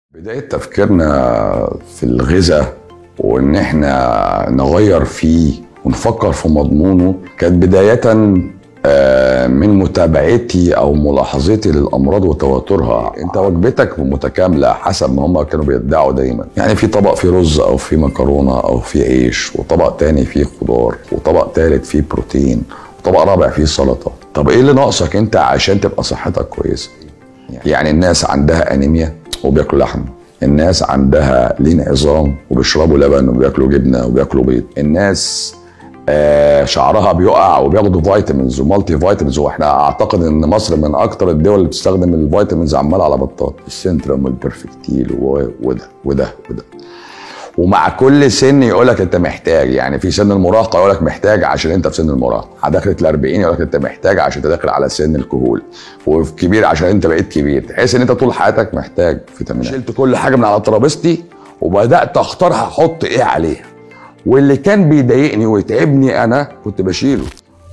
بداية تفكيرنا في الغذاء وإن إحنا نغير فيه ونفكر في مضمونه كانت بداية آه، من متابعتي أو ملاحظتي للأمراض وتواترها أنت وجبتك متكاملة حسب ما هم كانوا بيدعوا دايما يعني في طبق فيه رز أو فيه مكرونة أو فيه عيش وطبق تاني فيه خضار وطبق تالت فيه بروتين وطبق رابع فيه سلطة طب إيه اللي ناقصك أنت عشان تبقى صحتك كويسة يعني الناس عندها انيميا وبياكلوا لحم الناس عندها لين عظام وبيشربوا لبن وبياكلوا جبنه وبياكلوا بيض الناس آه شعرها بيقع وبياخدوا فيتامينز ومالتي فيتامينز واحنا اعتقد ان مصر من اكتر الدول اللي بتستخدم الفيتامينز عمال على بطال السنترم والبرفكتيل و- وده وده وده ومع كل سن يقول لك انت محتاج يعني في سن المراهقه يقول لك محتاج عشان انت في سن المراهقه على دخلة ال 40 يقول لك انت محتاج عشان انت داخل على سن الكهول وفي كبير عشان انت بقيت كبير تحس ان انت طول حياتك محتاج فيتامينات شلت كل حاجه من على ترابيزتي وبدات اختار هحط ايه عليها واللي كان بيضايقني ويتعبني انا كنت بشيله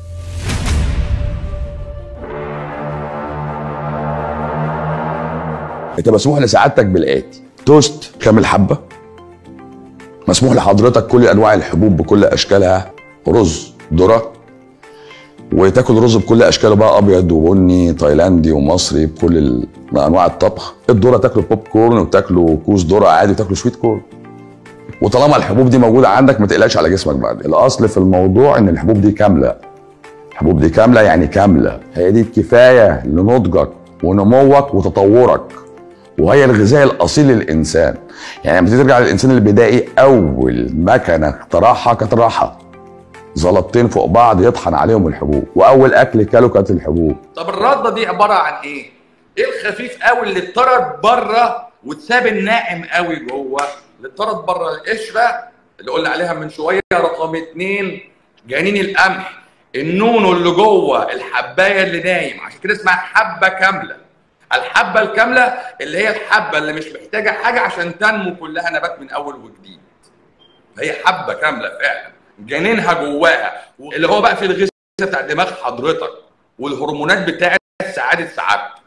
انت مسموح لسعادتك بالاتي توست كامل حبه مسموح لحضرتك كل انواع الحبوب بكل اشكالها رز ذره وتاكل رز بكل اشكاله بقى ابيض وبني تايلاندي ومصري بكل ال- انواع الطبخ الذره تاكله بوب كورن وتاكله كوس ذره عادي وتاكله سويت كورن وطالما الحبوب دي موجوده عندك ما تقلقش على جسمك بعد الاصل في الموضوع ان الحبوب دي كامله الحبوب دي كامله يعني كامله هي دي الكفايه لنضجك ونموك وتطورك وهي الغذاء الاصيل للانسان يعني لما تيجي ترجع للانسان البدائي اول مكنه اخترعها كانت الراحه زلطتين فوق بعض يطحن عليهم الحبوب واول اكل كانوا كانت الحبوب طب الرده دي عباره عن ايه؟ ايه الخفيف قوي اللي اتطرد بره واتساب الناعم قوي جوه اللي اتطرد بره القشره اللي قلنا عليها من شويه رقم اتنين جنين القمح النونو اللي جوه الحبايه اللي نايم عشان كده اسمها حبه كامله الحبه الكامله اللي هي الحبه اللي مش محتاجه حاجه عشان تنمو كلها نبات من اول وجديد فهي حبه كامله فعلا جنينها جواها اللي هو بقى في الغذاء بتاع دماغ حضرتك والهرمونات بتاعت سعاده سعادتك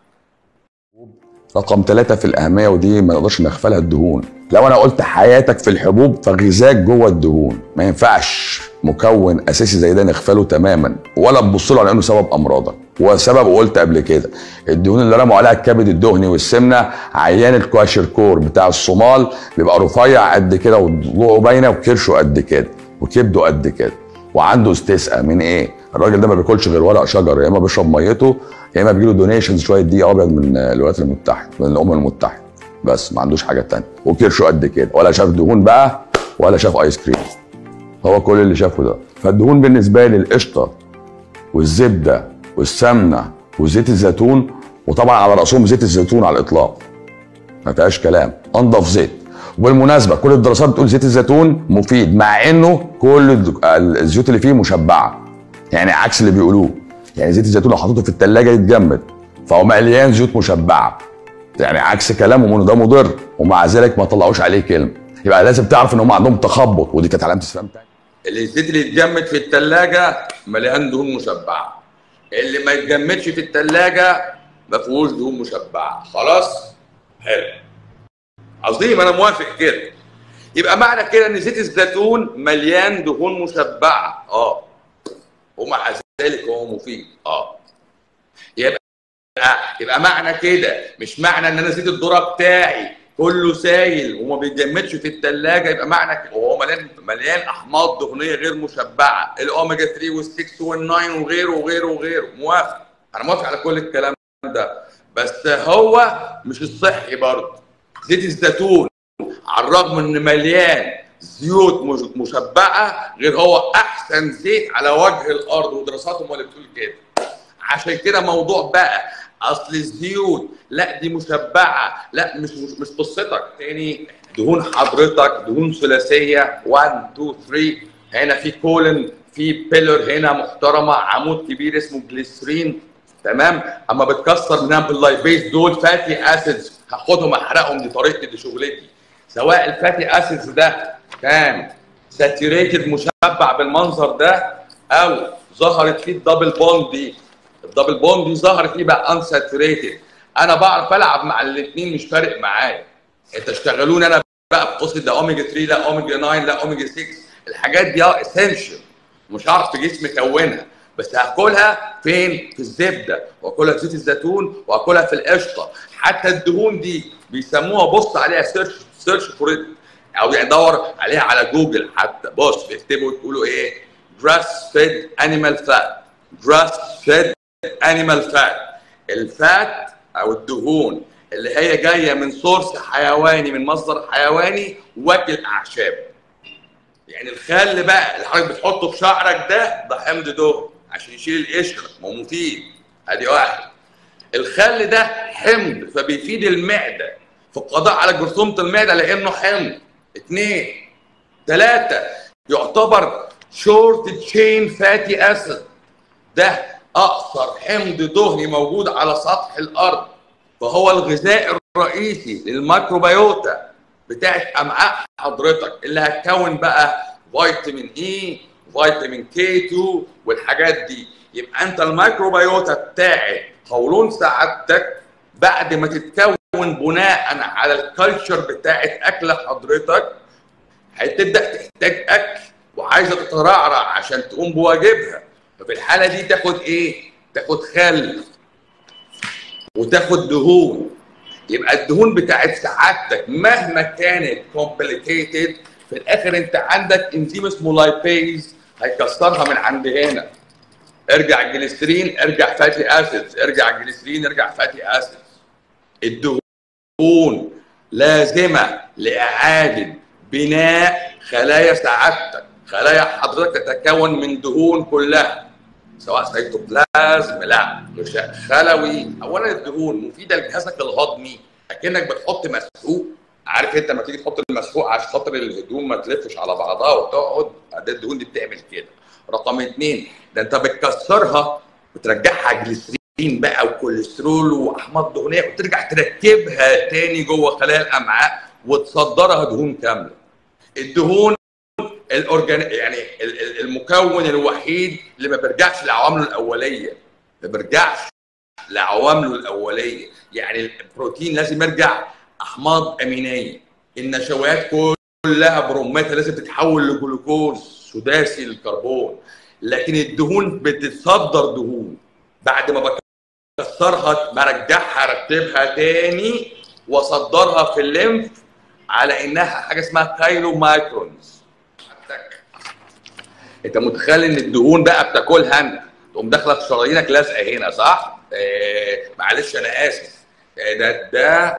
رقم ثلاثة في الأهمية ودي ما نقدرش نغفلها الدهون لو أنا قلت حياتك في الحبوب فغذاك جوه الدهون ما ينفعش مكون أساسي زي ده نغفله تماما ولا تبص له على إنه سبب أمراضك وسبب قلت قبل كده الدهون اللي رموا عليها الكبد الدهني والسمنة عيان الكواشيركور بتاع الصومال بيبقى رفيع قد كده وضلوعه باينة وكرشه قد كده وكبده قد كده وعنده استسقاء من ايه؟ الراجل ده ما بياكلش غير ورق شجر يا اما بيشرب ميته يا اما بيجيله دونيشنز شويه دقيق ابيض من الولايات المتحده من الامم المتحده بس ما عندوش حاجه تانية وكرشه قد كده ولا شاف دهون بقى ولا شاف ايس كريم هو كل اللي شافه ده فالدهون بالنسبه لي القشطه والزبده والسمنه وزيت الزيتون وطبعا على راسهم زيت الزيتون على الاطلاق ما فيهاش كلام انضف زيت وبالمناسبه كل الدراسات بتقول زيت الزيتون مفيد مع انه كل الد- الزيوت اللي فيه مشبعه يعني عكس اللي بيقولوه يعني زيت الزيتون لو حطيته في الثلاجه يتجمد فهو مليان زيوت مشبعه يعني عكس كلامهم انه ده مضر ومع ذلك ما طلعوش عليه كلمه يبقى لازم تعرف ان هم عندهم تخبط ودي كانت علامه استفهام تانية الزيت اللي يتجمد في الثلاجه مليان دهون مشبعه اللي ما يتجمدش في الثلاجه ما فيهوش دهون مشبعه خلاص حلو عظيم انا موافق كده يبقى معنى كده ان زيت الزيتون مليان دهون مشبعه اه ومع ذلك هو مفيد اه يبقى يبقى معنى كده مش معنى ان انا زيت الذره بتاعي كله سايل وما بيتجمدش في الثلاجه يبقى معنى كده وهو مليان مليان احماض دهنيه غير مشبعه الاوميجا 3 وال6 وال9 وغيره وغيره وغيره موافق انا موافق على كل الكلام ده بس هو مش الصحي برضه زيت الزيتون على الرغم ان مليان زيوت مش- مشبعه غير هو احسن زيت على وجه الارض ودراساتهم اللي بتقول كده عشان كده موضوع بقى اصل الزيوت لا دي مشبعه لا مش مش, مش قصتك تاني دهون حضرتك دهون ثلاثيه 1 2 3 هنا في كولن في بيلر هنا محترمه عمود كبير اسمه جليسرين تمام اما بتكسر منها باللايبيز دول فاتي اسيدز هاخدهم احرقهم دي طريقتي دي شغلتي سواء الفاتي اسيدز ده كان ساتوريتد مشبع بالمنظر ده او ظهرت فيه الدبل بوند دي الدبل بوند دي ظهرت فيه بقى انساتوريتد انا بعرف العب مع الاثنين مش فارق معايا انت اشتغلوني انا بقى بقصه ده اوميجا 3 لا اوميجا 9 لا اوميجا 6 الحاجات دي اسينشال مش هعرف في جسمي اكونها بس هاكلها فين؟ في الزبده واكلها في زيت الزيتون واكلها في القشطه حتى الدهون دي بيسموها بص عليها سيرش سيرش فور او يعني دور عليها على جوجل حتى بص بيكتبوا يقولوا ايه؟ grass fed animal fat grass fed animal fat الفات او الدهون اللي هي جايه من سورس حيواني من مصدر حيواني واكل اعشاب يعني الخل بقى اللي حضرتك بتحطه في شعرك ده ده حمض دهن عشان يشيل القشره ما هو مفيد ادي واحد الخل ده حمض فبيفيد المعده في القضاء على جرثومه المعده لانه حمض اثنين ثلاثه يعتبر شورت تشين فاتي اسيد ده اقصر حمض دهني موجود على سطح الارض فهو الغذاء الرئيسي للميكروبيوتا بتاعت امعاء حضرتك اللي هتكون بقى فيتامين اي فيتامين كي 2 والحاجات دي يبقى انت الميكروبيوتا بتاعت قولون سعادتك بعد ما تتكون بناء على الكالتشر بتاعت اكل حضرتك هتبدا تحتاج اكل وعايزه تترعرع عشان تقوم بواجبها ففي الحاله دي تاخد ايه؟ تاخد خل وتاخد دهون يبقى الدهون بتاعت سعادتك مهما كانت كومبليكيتد في الاخر انت عندك انزيم اسمه لايبيز هيكسرها من عند هنا ارجع الجليسرين ارجع فاتي اسيدز ارجع الجليسرين ارجع فاتي اسيدز الدهون لازمه لاعاده بناء خلايا سعادتك خلايا حضرتك تتكون من دهون كلها سواء سيتوبلازم لا غشاء خلوي اولا الدهون مفيده لجهازك الهضمي اكنك بتحط مسحوق عارف انت لما تيجي تحط المسحوق عشان خاطر الهدوم ما تلفش على بعضها وتقعد ده الدهون دي بتعمل كده رقم اثنين ده انت بتكسرها بترجعها جليسرين بقى وكوليسترول واحماض دهنيه وترجع تركبها تاني جوه خلايا الامعاء وتصدرها دهون كامله الدهون الاورجان يعني المكون الوحيد اللي ما بيرجعش لعوامله الاوليه ما بيرجعش لعوامله الاوليه يعني البروتين لازم يرجع احماض امينيه النشويات كلها بروماتها لازم تتحول لجلوكوز سداسي الكربون لكن الدهون بتتصدر دهون بعد ما بكسرها برجعها ارتبها تاني واصدرها في الليمف على انها حاجه اسمها كايلو مايكرونز انت متخيل ان الدهون بقى بتاكلها انت تقوم داخله في شرايينك لازقه هنا صح؟ آه معلش انا اسف آه ده ده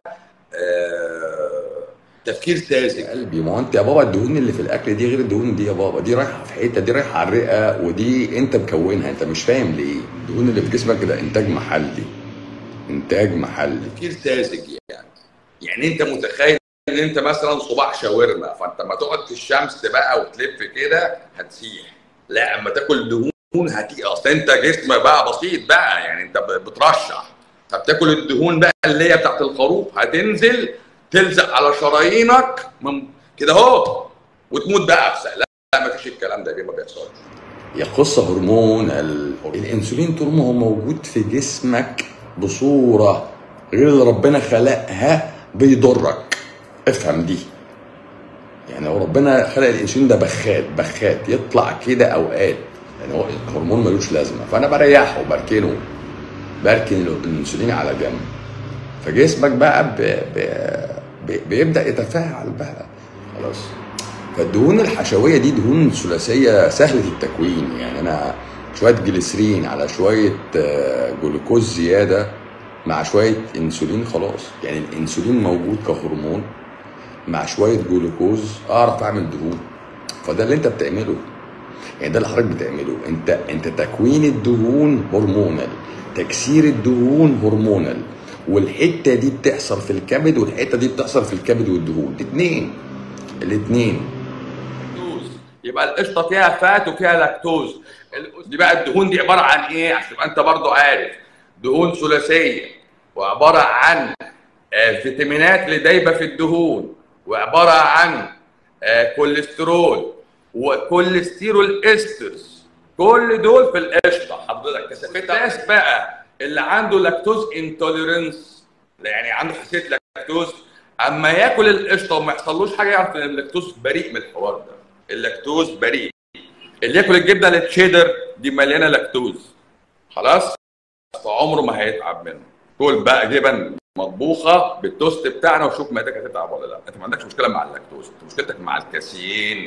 آه تفكير ساذج قلبي ما هو انت يا بابا الدهون اللي في الاكل دي غير الدهون دي يا بابا دي رايحه في حته دي رايحه على الرئه ودي انت مكونها انت مش فاهم ليه الدهون اللي في جسمك ده انتاج محلي انتاج محلي تفكير ساذج يعني يعني انت متخيل ان انت مثلا صباع شاورما فانت لما تقعد في الشمس بقى وتلف كده هتسيح لا اما تاكل دهون هتيجي اصل انت جسم بقى بسيط بقى يعني انت بترشح فبتاكل الدهون بقى اللي هي بتاعت الخروف هتنزل تلزق على شرايينك من كده اهو وتموت بقى في لا لا ما فيش الكلام ده ما بيحصلش يخص هرمون ال... الانسولين طول ما هو موجود في جسمك بصوره غير اللي ربنا خلقها بيضرك افهم دي يعني هو ربنا خلق الانسولين ده بخات بخات يطلع كده اوقات يعني هو هرمون ملوش لازمه فانا بريحه بركنه بركن الانسولين على جنب فجسمك بقى ب... ب... ب... بيبدا يتفاعل بقى خلاص فالدهون الحشويه دي دهون ثلاثيه سهله التكوين يعني انا شويه جليسرين على شويه جلوكوز زياده مع شويه انسولين خلاص يعني الانسولين موجود كهرمون مع شويه جلوكوز اعرف اعمل دهون فده اللي انت بتعمله يعني ده اللي حضرتك بتعمله انت انت تكوين الدهون هرمونال تكسير الدهون هرمونال والحته دي بتحصل في الكبد والحته دي بتحصل في الكبد والدهون الاثنين الاثنين يبقى القشطه فيها فات وفيها لاكتوز دي بقى الدهون دي عباره عن ايه عشان تبقى انت برضو عارف دهون ثلاثيه وعباره عن فيتامينات اللي دايبه في الدهون وعباره عن كوليسترول وكوليسترول استرز كل دول في القشطه حضرتك كثافتها الناس بقى اللي عنده لاكتوز انتوليرنس يعني عنده حساسيه لاكتوز اما ياكل القشطه وما يحصلوش حاجه يعرف ان اللاكتوز بريء من الحوار ده اللاكتوز بريء اللي ياكل الجبنه التشيدر دي مليانه لاكتوز خلاص فعمره ما هيتعب منه كل بقى جبن مطبوخه بالتوست بتاعنا وشوف معدتك هتتعب ولا لا انت ما عندكش مشكله مع اللاكتوز انت مشكلتك مع الكاسين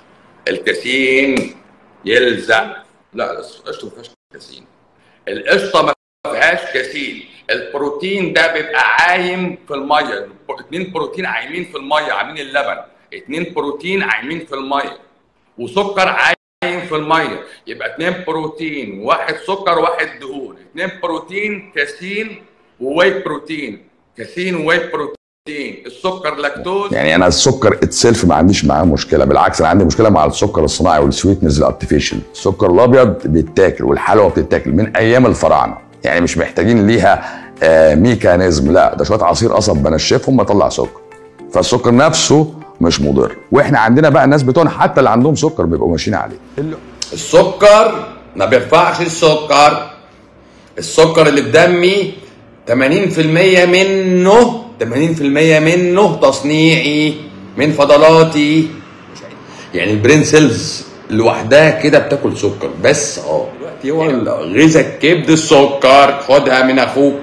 الكاسين يلزق لا القشطه ما فيهاش كاسين القشطه ما فيهاش كاسين البروتين ده بيبقى عايم في الميه اتنين بروتين عايمين في الميه عاملين اللبن اتنين بروتين عايمين في الميه وسكر عايم في الميه يبقى اتنين بروتين واحد سكر واحد دهون اتنين بروتين كاسين وواي بروتين كاسين وواي بروتين السكر لاكتوز يعني انا السكر اتسلف ما عنديش معاه مشكله بالعكس انا عندي مشكله مع السكر الصناعي والسويتنز الارتفيشال السكر الابيض بيتاكل والحلوى بتتاكل من ايام الفراعنه يعني مش محتاجين ليها آه ميكانيزم لا ده شويه عصير قصب بنشفهم بطلع سكر فالسكر نفسه مش مضر واحنا عندنا بقى الناس بتوعنا حتى اللي عندهم سكر بيبقوا ماشيين عليه السكر ما بيرفعش السكر السكر اللي في دمي 80% منه 80% منه تصنيعي من فضلاتي يعني البرين سيلز لوحدها كده بتاكل سكر بس اه دلوقتي هو غذاء الكبد السكر خدها من اخوك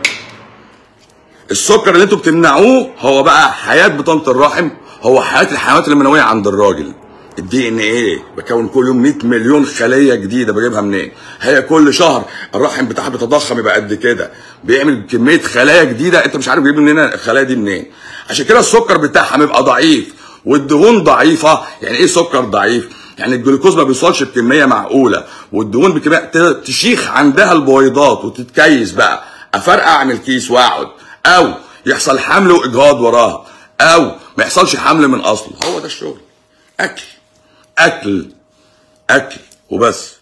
السكر اللي انتوا بتمنعوه هو بقى حياه بطانه الرحم هو حياه الحيوانات المنويه عند الراجل الدي ان ايه بكون كل يوم 100 مليون خليه جديده بجيبها منين؟ هي كل شهر الرحم بتاعها بيتضخم يبقى قد كده بيعمل كميه خلايا جديده انت مش عارف تجيب منين الخلايا دي منين عشان كده السكر بتاعها بيبقى ضعيف والدهون ضعيفه يعني ايه سكر ضعيف؟ يعني الجلوكوز ما بيوصلش بكميه معقوله والدهون بكميه تشيخ عندها البويضات وتتكيس بقى افرقع اعمل كيس واقعد او يحصل حمل واجهاض وراها او ما يحصلش حمل من اصله هو ده الشغل اكل اكل اكل وبس